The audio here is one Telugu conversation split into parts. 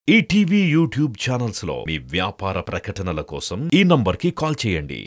ఈటీవీ యూట్యూబ్ ఛానల్స్ లో మీ వ్యాపార ప్రకటనల కోసం ఈ నంబర్కి కాల్ చేయండి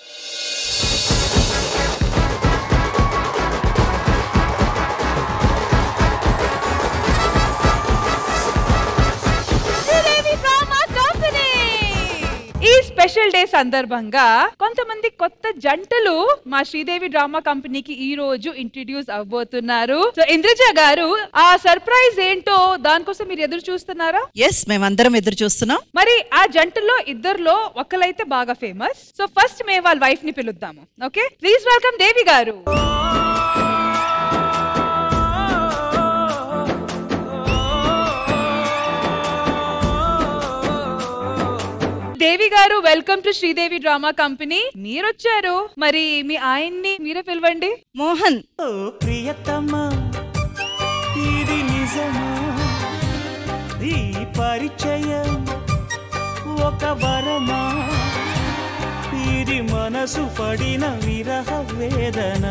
శ్రీదేవి డ్రామా కంపెనీ ఈ స్పెషల్ డే సందర్భంగా కొంతమంది కొత్త జంటలు మా శ్రీదేవి డ్రామా కంపెనీకి ఈ రోజు ఇంట్రడ్యూస్ అవబోతున్నారు సో ఇంద్రజ గారు ఆ సర్ప్రైజ్ ఏంటో దానికోసం మీరు ఎదురు చూస్తున్నారా ఎస్ మేమందరం ఎదురు చూస్తున్నాం మరి ఆ జంటలో ఇద్దరులో ఒకరైతే బాగా ఫేమస్ సో ఫస్ట్ మేము వాళ్ళ వైఫ్ ని పిలుద్దాము okay please welcome Devi garu Devi garu welcome to Sridevi drama company మీరు వచ్చారు మరి మీ ఆయన్ని మీరే పిలవండి మోహన్ ఓ ప్రియతమా ఇది నిజమా ఈ పరిచయం ఒక వరమా ఇది మనసు పడిన విరహ వేదన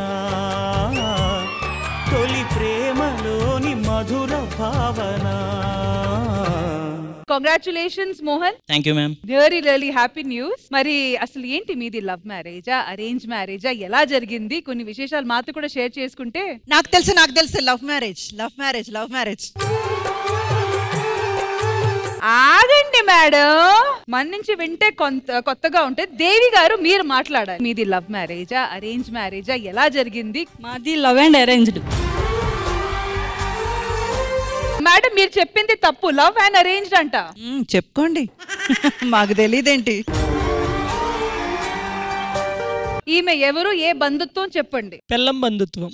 తొలి ప్రేమలోని మధుర భావన congratulations Mohan thank you ma'am really really happy news మరి అసలు ఏంటి మీది లవ్ మ్యారేజా అరేంజ్ మ్యారేజా ఎలా జరిగింది కొన్ని విశేషాలు మాతో కూడా షేర్ చేసుకుంటే నాకు తెలుసు నాకు తెలుసు love marriage love marriage love marriage ఆగండి మేడం మన నుంచి వింటే కొంత కొత్తగా ఉంటే దేవి గారు మీరు మాట్లాడాలి మీది లవ్ మ్యారేజా అరేంజ్ మ్యారేజా ఎలా జరిగింది మాది లవ్ అండ్ అరేంజ్డ్ మేడం మీరు చెప్పింది తప్పు లవ్ అండ్ అరేంజ్డ్ అంట మ్మ్, చెప్పుకోండి మాకు తెలియదేంటి ఈమె ఎవరు ఏ బంధుత్వం చెప్పండి పెళ్ళం బంధుత్వం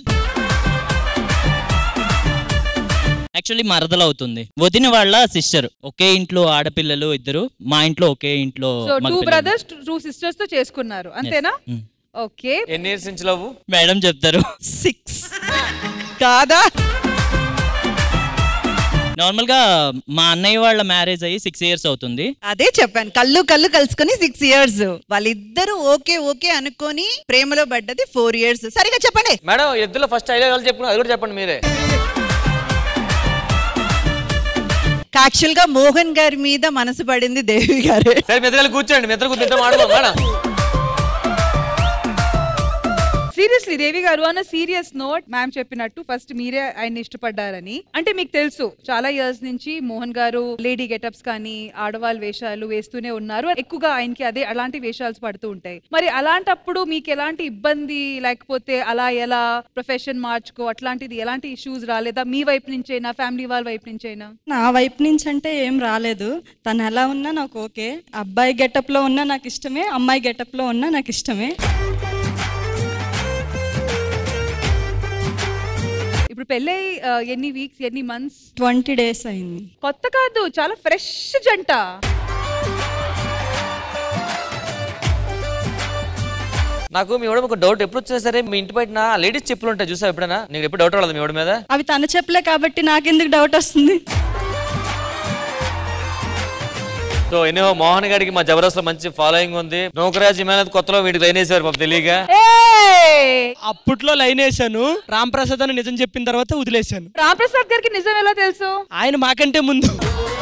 యాక్చువల్లీ మరదలు అవుతుంది వదిన వాళ్ళ సిస్టర్ ఒకే ఇంట్లో ఆడపిల్లలు ఇద్దరు మా ఇంట్లో ఒకే ఇంట్లో సో టూ మగపిల్లలు. బ్రదర్స్ టూ సిస్టర్స్ తో చేసుకున్నారు అంతేనా Mm. ఓకే ఎన్ని ఇయర్స్ నుంచి లవ్ మేడం చెప్తారు సిక్స్ కాదా నార్మల్ గా మా అన్నయ్య వాళ్ళ మ్యారేజ్ అయ్యి సిక్స్ ఇయర్స్ అవుతుంది అదే చెప్పాను కళ్ళు కళ్ళు కలుసుకొని సిక్స్ ఇయర్స్ వాళ్ళిద్దరూ ఓకే ఓకే అనుకొని ప్రేమలో పడ్డది ఫోర్ ఇయర్స్ సరిగా చెప్పండి మేడం ఇద్దరు ఫస్ట్ ఐడియా వాళ్ళు చెప్పుకున్నారు అది కూడా చెప్పండి మీరే యాక్చువల్ గా మోహన్ గారి మీద మనసు పడింది దేవి గారే సరే మీ ఇద్దరు కూర్చోండి మీ ఇద్దరు కూర్చొని మాట్లాడదాం మేడం సీరియస్లీ దేవి గారు అన్న సీరియస్ నోట్ మ్యామ్ చెప్పినట్టు ఫస్ట్ మీరే ఆయన ఇష్టపడ్డారని అంటే మీకు తెలుసు చాలా ఇయర్స్ నుంచి మోహన్ గారు లేడీ గెటప్స్ కానీ ఆడవాళ్ళ వేషాలు వేస్తూనే ఉన్నారు ఎక్కువగా ఆయనకి అదే అలాంటి వేషాలు పడుతూ ఉంటాయి మరి అలాంటప్పుడు మీకు ఎలాంటి ఇబ్బంది లేకపోతే అలా ఎలా ప్రొఫెషన్ మార్చుకో అట్లాంటిది ఎలాంటి ఇష్యూస్ రాలేదా మీ వైపు నుంచైనా ఫ్యామిలీ వాళ్ళ వైపు నుంచైనా నా వైపు నుంచి అంటే ఏం రాలేదు తను ఎలా ఉన్నా నాకు ఓకే అబ్బాయి గెటప్ లో ఉన్నా నాకు ఇష్టమే అమ్మాయి గెటప్ లో ఉన్నా నాకు ఇష్టమే ఇప్పుడు పెళ్ళై ఆ, ఎన్ని వీక్స్ ఎన్ని మంత్స్ ట్వంటీ డేస్ అయింది కొత్త కాదు చాలా ఫ్రెష్ జంట నాకు మీ వాడు ఒక డౌట్ ఎప్పుడు వచ్చినా సరే మీ ఇంటి బయట లేడీస్ చెప్పులు ఉంటాయి చూసా ఎప్పుడైనా నీకు ఎప్పుడు డౌట్ రాలేదు మీ వాడి మీద అవి తను చెప్పలే కాబట్టి నాకెందుకు డౌట్ వస్తుంది సో ఎన్నో మోహన్ గారికి మా జబర్దస్త్ లో మంచి ఫాలోయింగ్ ఉంది నౌకరాజ్ మేనత్ కొత్తలో వీటికి లైన్ వేసారు పాప తెలియక ఏయ్! అప్పట్లో లైన్ వేసాను రామ్ ప్రసాద్ అని నిజం చెప్పిన తర్వాత వదిలేశాను రాంప్రసాద్ గారికి నిజం ఎలా తెలుసు ఆయన మాకంటే ముందు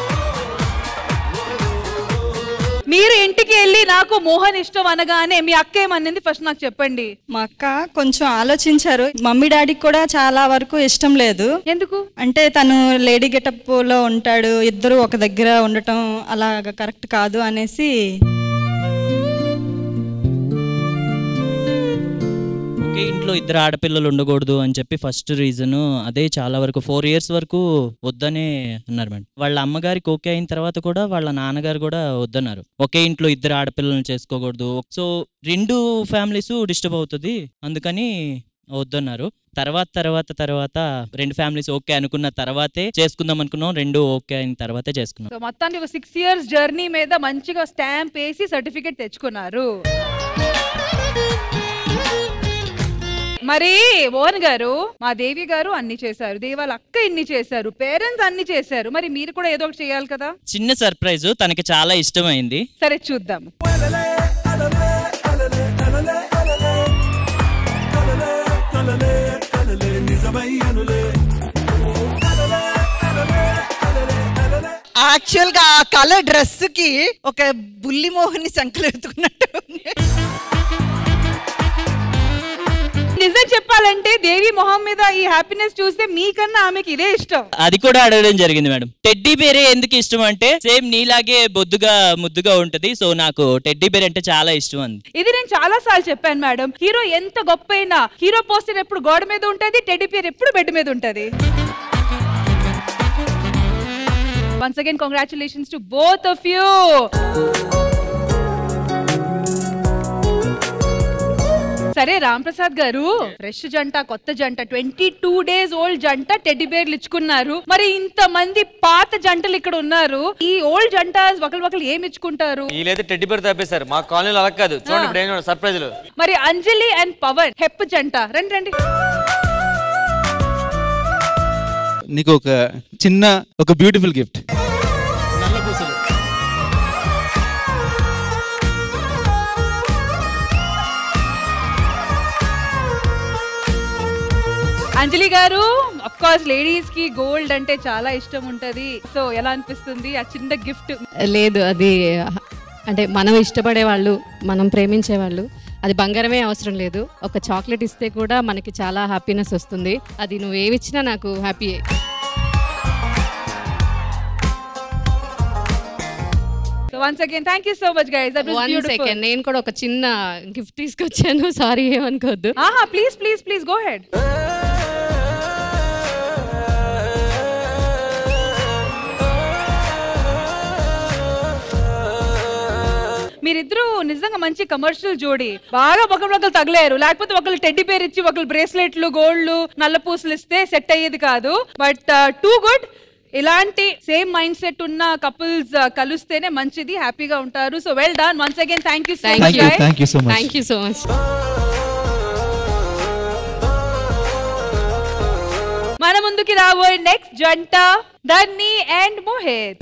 మీరు ఇంటికి వెళ్ళి నాకు మోహన్ ఇష్టం అనగానే మీ అక్క ఏమనింది ఫస్ట్ నాకు చెప్పండి మా అక్క కొంచెం ఆలోచించారు మమ్మీ డాడీకి కూడా చాలా వరకు ఇష్టం లేదు ఎందుకు అంటే తను లేడీ గెటప్ లో ఉంటాడు ఇద్దరు ఒక దగ్గర ఉండటం అలాగ కరెక్ట్ కాదు అనేసి ఒకే ఇంట్లో ఇద్దరు ఆడపిల్లలు ఉండకూడదు అని చెప్పి ఫస్ట్ రీజన్ అదే చాలా వరకు ఫోర్ ఇయర్స్ వరకు వద్దనే అన్నారు మేడం వాళ్ళ అమ్మగారికి ఓకే అయిన తర్వాత కూడా వాళ్ళ నాన్నగారు కూడా వద్దన్నారు ఒకే ఇంట్లో ఇద్దరు ఆడపిల్లలను చేసుకోకూడదు సో రెండు ఫ్యామిలీస్ డిస్టర్బ్ అవుతుంది అందుకని వద్దన్నారు తర్వాత తర్వాత తర్వాత రెండు ఫ్యామిలీస్ ఓకే అనుకున్న తర్వాతే చేసుకుందాం అనుకున్నాం రెండు ఓకే అయిన తర్వాతే చేసుకున్నాం సో మొత్తానికి ఒక సిక్స్ ఇయర్స్ జర్నీ మీద మంచిగా స్టాంప్ వేసి సర్టిఫికెట్ తెచ్చుకున్నారు మరి మోహన్ గారు మా దేవి గారు అన్ని చేశారు దేవి వాళ్ళ అక్క ఇన్ని చేశారు పేరెంట్స్ అన్ని చేశారు మరి మీరు కూడా ఏదో ఒకటి చేయాలి కదా చిన్న సర్ప్రైజ్ తనకి చాలా ఇష్టమైంది సరే చూద్దాం యాక్చువల్ గా ఆ కలర్ డ్రెస్ కి ఒక బుల్లి మోహన్ని సంకలెత్తుకున్నట్టు ఉంది. నిజం చెప్పాలంటే దేవి మొహం మీద ఈ హ్యాపీనెస్ చూస్తే మీకన్నా ఆమెకి ఇదే ఇష్టం అది కూడా అడగడం జరిగింది మేడం టెడ్డీ బేరే ఎందుకు ఇష్టం అంటే సేమ్ నీలాగే బొద్దుగా ముద్దుగా ఉంటది సో నాకు టెడ్డీ బేర్ అంటే చాలా ఇష్టం అంది ఇది నేను చాలా సార్లు చెప్పాను మేడం హీరో ఎంత గొప్ప అయినా హీరో పోస్టర్ ఎప్పుడు గోడ మీద ఉంటది టెడ్డీ పేరు ఎప్పుడు బెడ్ మీద ఉంటది once again congratulations to both of you సరే రామ్ ప్రసాద్ గారు ఫ్రెష్ జంట కొత్త జంట ట్వంటీ టూ డేస్ ఓల్డ్ జంట టెడ్డి బేర్లు ఇచ్చుకున్నారు మరి ఇంత మంది పాత జంటలు ఇక్కడ ఉన్నారు ఈ ఓల్డ్ జంట ఒకరు ఒకరు ఏమి ఇచ్చుకుంటారు వీళ్ళైతే టెడ్డి పేరు తప్పేశారు మా కాలనీలో అలా కాదు చూడండి ఇప్పుడు ఏం సర్ప్రైజ్లు మరి అంజలి అండ్ పవన్ హెప్ జంట రండి రండి నీకు ఒక చిన్న ఒక beautiful gift Anjali garu of course ladies కి గోల్డ్ అంటే చాలా ఇష్టం ఉంటది సో ఎలా అనిపిస్తుంది ఆ చిన్న గిఫ్ట్ లేదు అది అంటే మనం ఇష్టపడే వాళ్ళు మనం ప్రేమించే వాళ్ళు అది బంగారమే అవసరం లేదు ఒక చాక్లెట్ ఇస్తే కూడా మనకి చాలా హ్యాపీనెస్ వస్తుంది అది నువ్వు ఏమిచ్చినా నాకు happy so once again thank you so much guys that was one beautiful second నేను కూడా ఒక చిన్న గిఫ్ట్ తీసుకొచ్చాను సారీ ఏమనుకోవద్దు ఆహా please please please go ahead మీరిద్దరూ నిజంగా మంచి కమర్షియల్ జోడి బాగా ఒకరు ఒకరు తగలేరు లేకపోతే ఒకళ్ళు టెడ్డి పేరు ఇచ్చి ఒకళ్ళు బ్రేస్లెట్లు గోల్డ్లు నల్ల పూసలు ఇస్తే సెట్ అయ్యేది కాదు బట్ టూ గుడ్ ఇలాంటి సేమ్ మైండ్ సెట్ ఉన్న కపుల్స్ కలిస్తేనే మంచిది హ్యాపీగా ఉంటారు so well done once again thank you so thank much you thank you so much. Thank you so much మన ముందుకి రాబోయే నెక్స్ట్ జంట Dhanni and Mohit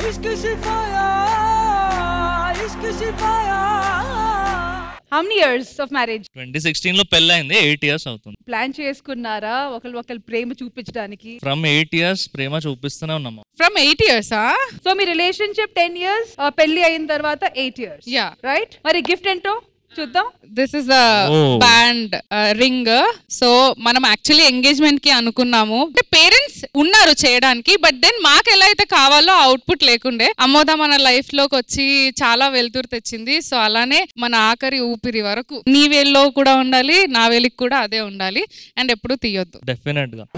how many years of marriage twenty sixteen లో పెళ్ళైంది ఎయిట్ ఇయర్స్ అవుతుంది ప్లాన్ చేసుకున్నారా ఒకరు ఒకరు ప్రేమ చూపించడానికి ఫ్రమ్ ఎయిట్ ఇయర్స్ ప్రేమ చూపిస్తూనే ఉన్నాము ఫ్రమ్ ఎయిట్ ఇయర్స్ సో మీ రిలేషన్షిప్ టెన్ ఇయర్స్ పెళ్లి అయిన తర్వాత ఎయిట్ ఇయర్స్ Yeah. రైట్ మరి గిఫ్ట్ ఏంటో చూద్దాం this is the Oh. Band ring so మనం యాక్చువల్లీ ఎంగేజ్మెంట్ కి అనుకున్నాము అంటే పేరెంట్స్ ఉన్నారు చేయడానికి బట్ దెన్ మాకు ఎలా అయితే కావాలో అవుట్పుట్ లేకుండే అమ్మోద మన లైఫ్ లోకి వచ్చి చాలా వెలుతురు తెచ్చింది సో అలానే మన ఆఖరి ఊపిరి వరకు నీ వేల్లో కూడా ఉండాలి నా వేలికి కూడా అదే ఉండాలి అండ్ ఎప్పుడు తీయొద్దు డెఫినెట్ గా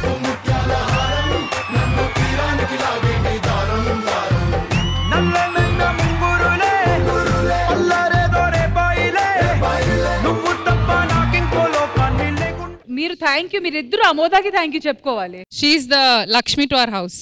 నల్లనైన ముంగురులే అల్లరే దొరే బాయిలే నువ్వు తప్ప నాకింకో లోకాన్ని లేకుండా మీరు థ్యాంక్ యూ మీరు ఇద్దరు అమోదాకి థ్యాంక్ యూ చెప్పుకోవాలి she's the Lakshmi to our house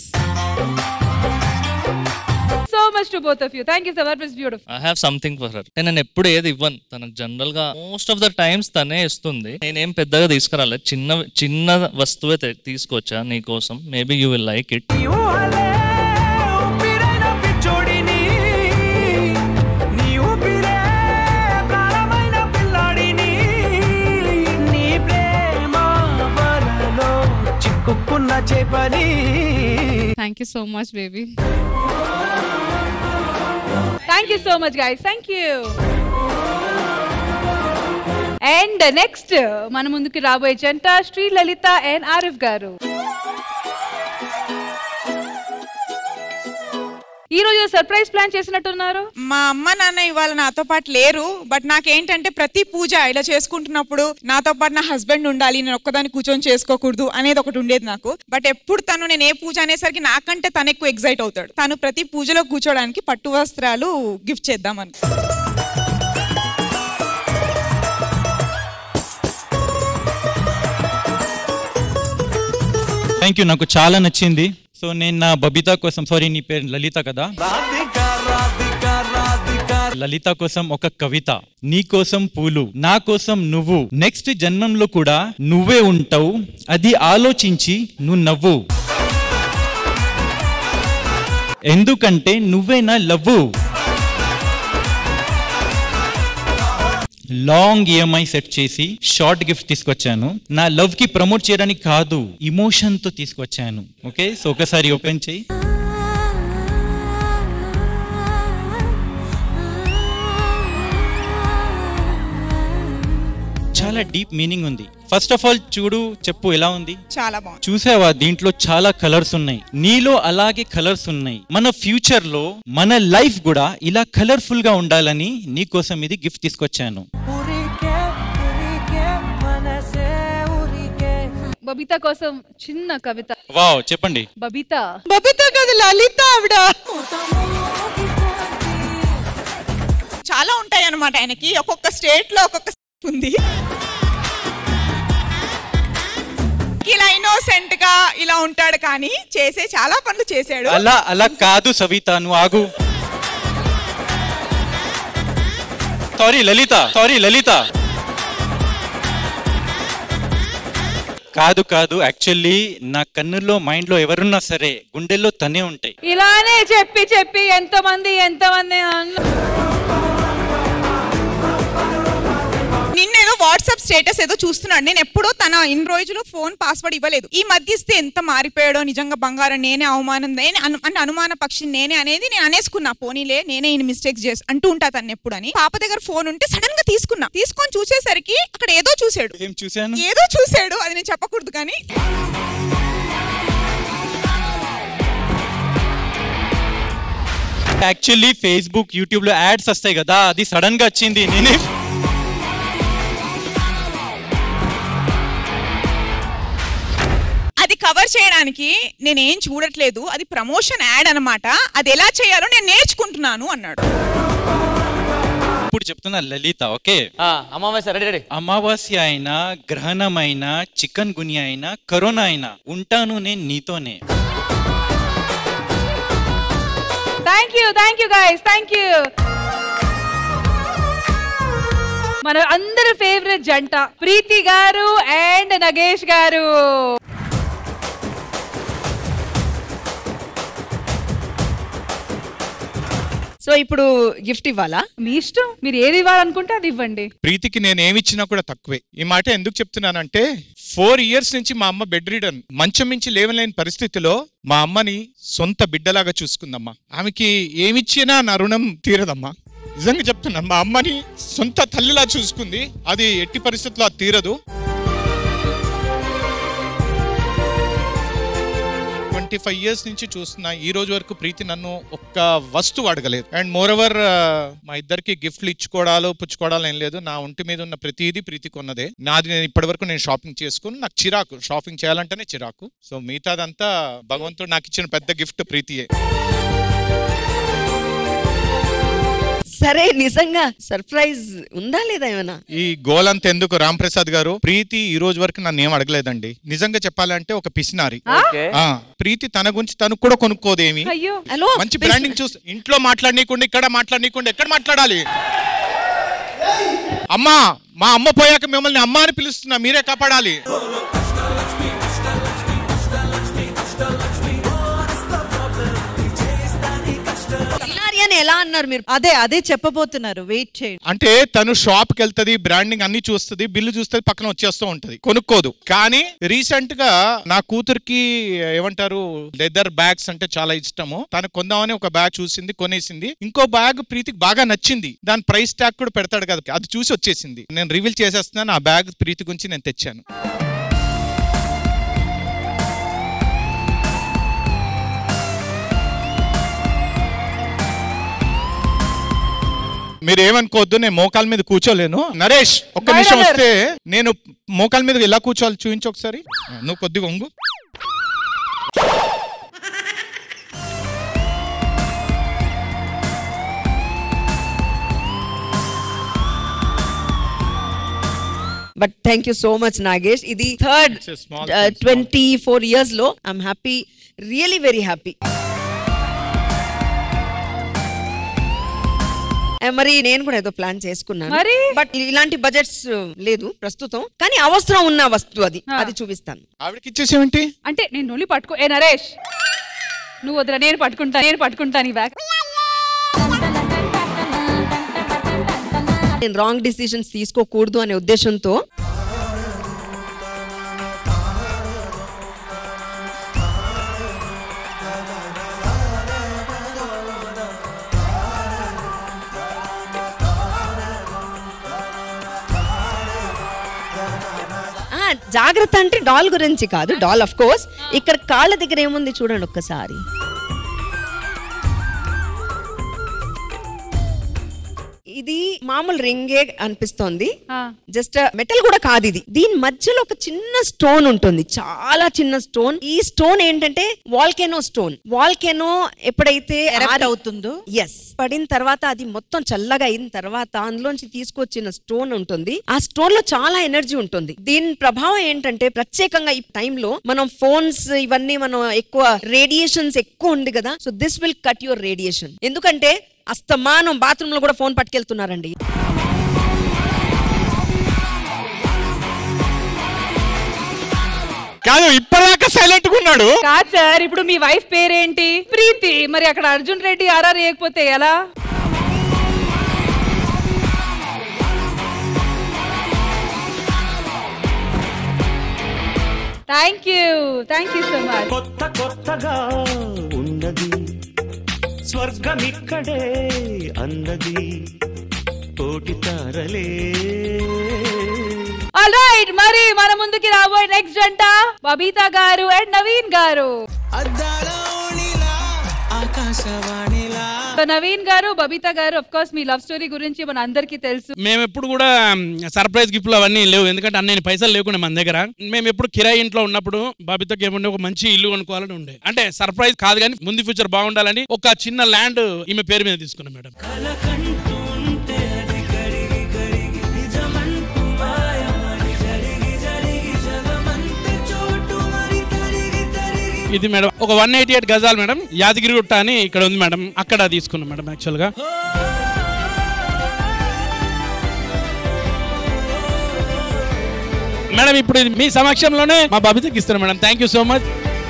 so much to both of you thank you so much beautiful I have something for her నేను ఎప్పుడు ఏది ఇవ్వను తనకు జనరల్ గా మోస్ట్ ఆఫ్ ద టైమ్స్ తనే ఇస్తుంది నేనేం పెద్దగా తీసుకురాలేదు చిన్న చిన్న వస్తువే తె- తీసుకొచ్చా నీ కోసం maybe you will like it నీ ఊహలే ఊపిరైన పిచ్చోడిని నీ ఊపిరే ప్రాణమైన పిల్లాడిని నీ ప్రేమ వలలో చిక్కుకున్న చేపని thank you so much baby thank you so much guys thank you and next మన ముందుకి రాబోయే జంట శ్రీ లలిత అండ్ ఆరిఫ్ గారు ఈ రోజు సర్ప్రైజ్ ప్లాన్ చేసినట్టున్నారు మా అమ్మ నాన్న ఇవాళ నాతో పాటు లేరు బట్ నాకేంటంటే ప్రతి పూజ ఇలా చేసుకుంటున్నప్పుడు నాతో పాటు నా హస్బెండ్ ఉండాలి నేను ఒక్కదాన్ని కూర్చొని చేసుకోకూడదు అనేది ఒకటి ఉండేది నాకు బట్ ఎప్పుడు తను నేను ఏ పూజ అనేసరికి నాకంటే తను ఎక్కువ ఎగ్జైట్ అవుతాడు తను ప్రతి పూజలో కూర్చోడానికి పట్టు వస్త్రాలు గిఫ్ట్ చేద్దామని థ్యాంక్ యూ నాకు చాలా నచ్చింది సో నేను నా బబితా కోసం సారీ నీ పేరు లలిత కదా లలిత కోసం ఒక కవిత నీ కోసం పూలు నా కోసం నువ్వు నెక్స్ట్ జన్మంలో కూడా నువ్వే ఉంటావు అది ఆలోచించి నువ్వు నవ్వు ఎందుకంటే నువ్వే నా లవ్వు లాంగ్ ఈఎంఐ సెట్ చేసి షార్ట్ గిఫ్ట్ తీసుకొచ్చాను నా లవ్ కి ప్రమోట్ చేయడానికి కాదు ఇమోషన్ తో తీసుకొచ్చాను ఓకే సో ఒకసారి ఓపెన్ చేయి చాలా డీప్ మీనింగ్ ఉంది ఫస్ట్ ఆఫ్ ఆల్ చూడు చెప్పు ఎలా ఉంది చాలా బాగుంది చూసావా దీంట్లో చాలా కలర్స్ ఉన్నాయి నీలో అలాగే కలర్స్ ఉన్నాయి మన ఫ్యూచర్ లో మన లైఫ్ కూడా ఇలా కలర్ఫుల్ గా ఉండాలని నీకోసం ఇది గిఫ్ట్ తీసుకొచ్చాను బబితా కోసం చిన్న కవిత వావ్ చెప్పండి బబితా బబిత కాదు లలిత ఆవిడ చాలా ఉంటాయి అన్నమాట ఆయనకి ఒక్కొక్క స్టేట్ లో ఒక్కొక్క ఉంది ఇలా ఇన్నోసెంట్ గా ఇలా ఉంటాడు కానీ చేసే చాలా పనులు చేశాడు అలా అలా కాదు సవిత నువ్వు ఆగు సారీ లలిత సారీ లలిత కాదు కాదు యాక్చువల్లీ నా కన్నుల్లో మైండ్ లో ఎవరున్నా సరే గుండెల్లో తనే ఉంటాయి ఇలానే చెప్పి చెప్పి ఎంతమంది ఎంతమంది అన్న- నిన్నేదో వాట్సాప్ స్టేటస్ ఏదో చూస్తున్నాడు నేను ఎప్పుడో తన ఇన్ని రోజులు ఫోన్ పాస్వర్డ్ ఇవ్వలేదు ఈ మధ్య ఇస్తే ఎంత మారిపోయాడో నిజంగా బంగారం నేనే అవమానం నేనే అను- అంటే అనుమాన పక్షి నేనే అనేది నేను అనేసుకున్నా పోనీలే నేనే ఇన్ని మిస్టేక్స్ చేసి అంటూ ఉంటా తను ఎప్పుడు అని పాప దగ్గర ఫోన్ ఉంటే సడన్ గా తీసుకున్నా తీసుకొని చూసేసరికి అక్కడ ఏదో చూసాడు ఏం చూశాను ఏదో చూసాడు అది నేను చెప్పకూడదు కానీ యాక్చువల్లీ ఫేస్బుక్ యూట్యూబ్ లో యాడ్స్ వస్తాయి కదా అది సడన్ గా వచ్చింది నేనే అది కవర్ చేయడానికి నేనేం చూడట్లేదు అది ప్రమోషన్ యాడ్ అన్నమాట అది ఎలా చేయాలో నేను నేర్చుకుంటున్నాను అన్నాడు ఇప్పుడు చెప్తున్నా లలిత ఓకే అమావాస్య రెడీ రెడీ అమావాస్య అయినా గ్రహణమైనా చికెన్ గునియా అయినా కరోనా అయినా ఉంటాను నేను నీతోనే thank you thank you guys thank you మన అందరి ఫేవరెట్ జంట ప్రీతి గారు అండ్ నగేష్ గారు సో ఇప్పుడు గిఫ్ట్ ఇవ్వాలా మీ ఇష్టం మీరు ఏది ఇవ్వాలనుకుంటే అది ఇవ్వండి ప్రీతికి నేను ఏమి ఇచ్చినా కూడా తక్కువే ఈ మాట ఎందుకు చెప్తున్నానంటే ఫోర్ ఇయర్స్ నుంచి మా అమ్మ బెడ్ రీడర్ మంచం మించి లేవలేని పరిస్థితిలో మా అమ్మని సొంత బిడ్డలాగా చూసుకుందమ్మా ఆమెకి ఏమిచ్చినా నా రుణం తీరదమ్మా నిజంగా చెప్తున్నాను మా అమ్మని సొంత తల్లిలా చూసుకుంది అది ఎట్టి పరిస్థితుల్లో అది తీరదు ట్వంటీ ఫైవ్ ఇయర్స్ నుంచి చూస్తున్నా ఈ రోజు వరకు ప్రీతి నన్ను ఒక్క వస్తువు అడగలేదు అండ్ మోర్ ఓవర్ మా ఇద్దరికి గిఫ్ట్లు ఇచ్చుకోవడాలు పుచ్చుకోవడాలు ఏం లేదు నా ఒంటి మీద ఉన్న ప్రతిదీ ప్రీతికి ఉన్నదే నాది నేను ఇప్పటి వరకు నేను షాపింగ్ చేసుకుని నాకు చిరాకు షాపింగ్ చేయాలంటేనే చిరాకు సో మిగతాదంతా భగవంతుడు నాకు ఇచ్చిన పెద్ద గిఫ్ట్ ప్రీతియే సరే నిజంగా సర్ప్రైజ్ ఉందా లేదా ఏమైనా ఈ గోల్ అంత ఎందుకు రామ్ ప్రసాద్ గారు ప్రీతి ఈ రోజు వరకు నన్ను ఏం అడగలేదండి నిజంగా చెప్పాలంటే ఒక పిసినారి ఓకే. ఆ, ప్రీతి తన గురించి తను కూడా కొనుక్కోదేమి అయ్యో మంచి బ్రాండింగ్ చూసి ఇంట్లో మాట్లాడనీయకుండా ఇక్కడ మాట్లాడనీయకుండా ఎక్కడ మాట్లాడాలి అమ్మా మా అమ్మ పోయాక మిమ్మల్ని అమ్మ అని పిలుస్తున్నా మీరే కాపాడాలి పిసినారి అని ఎలా అన్నారు మీరు అదే అదే చెప్పబోతున్నారు వెయిట్ చేయండి అంటే తను షాప్ కి వెళ్తది బ్రాండింగ్ అన్ని చూస్తుంది బిల్లు చూస్తుంది పక్కన వచ్చేస్తూ ఉంటది కొనుక్కోదు కానీ రీసెంట్ గా నా కూతురికి ఏమంటారు లెదర్ బ్యాగ్స్ అంటే చాలా ఇష్టము తను కొందామని ఒక బ్యాగ్ చూసింది కొనేసింది ఇంకో బ్యాగ్ ప్రీతికి బాగా నచ్చింది దాని ప్రైస్ ట్యాగ్ కూడా పెడతాడు కదా అది చూసి వచ్చేసింది నేను రివీల్ చేసేస్తున్నాను ఆ బ్యాగ్ ప్రీతి గురించి నేను తెచ్చాను మీరు ఏమనుకోవద్దు నేను మోకాల మీద కూర్చోలేను నరేష్ ఒక్క నిమిషం వస్తే నేను మోకాల మీద ఎలా కూర్చోవాలి చూపించు ఒకసారి ఆ, నువ్వు కొద్దిగా ఒంగు but thank you so much Nagesh ఇది third It's a small twenty four years లో I'm happy really very happy మరి నేను కూడా ఏదో ప్లాన్ చేసుకున్నాను మరి? బట్ ఇలాంటి బడ్జెట్స్ లేదు ప్రస్తుతం కానీ అవసరం ఉన్న వస్తువు అది అది చూపిస్తాను ఆవిడకి ఇచ్చేసేమిటి అంటే నేను నొలి పట్టుకో ఏ నరేష్ నువ్వు వద్దురా నేను పట్టుకుంటా నేను పట్టుకుంటాను ఈ బ్యాగ్ నేను రాంగ్ డిసిషన్స్ తీసుకోకూడదు అనే ఉద్దేశంతో జాగ్రత్త అంటే డాల్ గురించి కాదు డాల్ ఆఫ్ కోర్స్ ఇక్కడ కాళ్ళ దగ్గర ఏముంది చూడండి ఒక్కసారి ఇది మామూలు రింగే అనిపిస్తోంది జస్ట్ మెటల్ కూడా కాదు ఇది దీని మధ్యలో ఒక చిన్న స్టోన్ ఉంటుంది చాలా చిన్న స్టోన్ ఈ స్టోన్ ఏంటంటే వాల్కెనో స్టోన్ వాల్కెనో ఎప్పుడైతే అవుతుందో ఎస్ పడిన తర్వాత అది మొత్తం చల్లగా అయిన తర్వాత అందులోంచి తీసుకొచ్చిన స్టోన్ ఉంటుంది ఆ స్టోన్ లో చాలా ఎనర్జీ ఉంటుంది దీని ప్రభావం ఏంటంటే ప్రత్యేకంగా ఈ టైంలో మనం ఫోన్స్ ఇవన్నీ మనం ఎక్కువ రేడియేషన్స్ ఎక్కువ ఉంది కదా so this will cut your radiation ఎందుకంటే అస్తమానం బాత్రూమ్ లో కూడా ఫోన్ పట్టుకెళ్తున్నారండి కాదు ఇప్పటిదాకా సైలెంట్ గా ఉన్నాడు కాదు సార్ ఇప్పుడు మీ వైఫ్ పేరేంటి ప్రీతి మరి అక్కడ అర్జున్ రెడ్డి ఆర్ఆర్ వేయకపోతే ఎలా thank you thank you so much కొత్త కొత్తగా ఉన్నది స్వర్గం ఇక్కడే అన్నది కోటి తారలే ఆల్ రైట్ మరి మన ముందుకి రాబోయే నెక్స్ట్ జంట బబీతా గారు అండ్ నవీన్ గారు ఆకాశవాణిలా so Naveen garu Babitha garu of course మీ లవ్ స్టోరీ గురించి మన అందరికీ తెలుసు మేము ఎప్పుడు కూడా సర్ప్రైజ్ గిఫ్ట్లు అవన్నీ లేవు ఎందుకంటే అన్ని పైసలు లేకుండా మన దగ్గర మేము ఎప్పుడు కిరాయి ఇంట్లో ఉన్నప్పుడు బాబితకి ఏముండే ఒక మంచి ఇల్లు కొనుక్కోవాలని ఉండే అంటే సర్ప్రైజ్ కాదు కానీ ముందు ఫ్యూచర్ బాగుండాలని ఒక చిన్న ల్యాండ్ ఈమె పేరు మీద తీసుకున్నాం మేడం ఇది మేడం ఒక వన్ ఎయిటీ ఎయిట్ గజాలు మేడం యాదగిరిగుట్ట అని ఇక్కడ ఉంది మేడం అక్కడ తీసుకున్నాం మేడం యాక్చువల్ గా మేడం ఇప్పుడు ఇది మీ సమక్షంలోనే మా బాబితకి ఇస్తాను madam thank you so much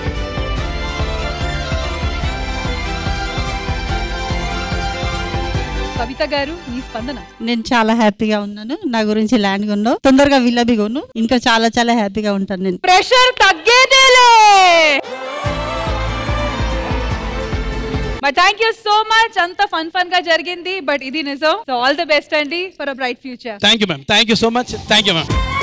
Kavitha garu మీ స్పందన నేను చాలా హ్యాపీగా ఉన్నాను నా గురించి ల్యాండ్ కొన్నావు తొందరగా విల్లబి కొను ఇంకా చాలా చాలా హ్యాపీగా ఉంటాను నేను ప్రెషర్ తగ్గేదేలే but thank you so much అంత ఫన్ ఫన్ గా జరిగింది బట్ ఇది నిజం సో ఆల్ ది బెస్ట్ అండి for a bright future thank you ma'am thank you so much thank you ma'am